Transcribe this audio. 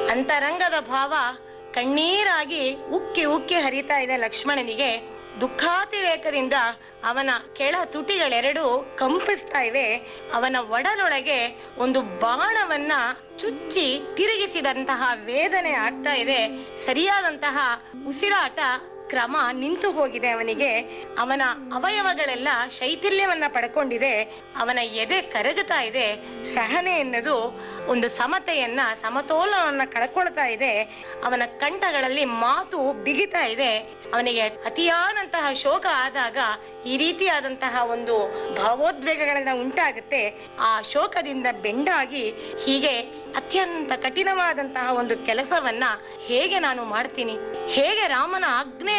ಅಂತರಂಗದ ಭಾವ ಕಣ್ಣೀರಾಗಿ ಉಕ್ಕಿ ಉಕ್ಕಿ ಹರಿತಾ ಇದೆ ಲಕ್ಷ್ಮಣನಿಗೆ ದುಃಖಾತಿರೇಕದಿಂದ ಅವನ ಕೆಳ ತುಟಿಗಳೆರಡು ಕಂಪಿಸ್ತಾ ಇವೆ ಅವನ ಒಡಲೊಳಗೆ ಒಂದು ಬಾಣವನ್ನ ಚುಚ್ಚಿ ತಿರುಗಿಸಿದಂತಹ ವೇದನೆ ಆಗ್ತಾ ಇದೆ ಸರಿಯಾದಂತಹ ಉಸಿರಾಟ ಕ್ರಮ ನಿಂತು ಹೋಗಿದೆ ಅವನಿಗೆ ಅವನ ಅವಯವಗಳೆಲ್ಲ ಶೈಥಿಲ್ಯವನ್ನ ಪಡ್ಕೊಂಡಿದೆ ಅವನ ಎದೆ ಕರಗುತ್ತಾ ಇದೆ ಸಹನೆ ಎನ್ನದು ಒಂದು ಸಮತೆಯನ್ನ ಸಮತೋಲನವನ್ನ ಕಳ್ಕೊಳ್ತಾ ಇದೆ ಅವನ ಕಂಠಗಳಲ್ಲಿ ಮಾತು ಬಿಗಿತಾ ಇದೆ ಅವನಿಗೆ ಅತಿಯಾದಂತಹ ಶೋಕ ಆದಾಗ ಈ ರೀತಿಯಾದಂತಹ ಒಂದು ಭಾವೋದ್ವೇಗಗಳನ್ನ ಉಂಟಾಗುತ್ತೆ ಆ ಶೋಕದಿಂದ ಬೆಂಡಾಗಿ ಹೀಗೆ ಅತ್ಯಂತ ಕಠಿಣವಾದಂತಹ ಒಂದು ಕೆಲಸವನ್ನ ಹೇಗೆ ನಾನು ಮಾಡ್ತೀನಿ ಹೇಗೆ ರಾಮನ ಆಜ್ಞೆ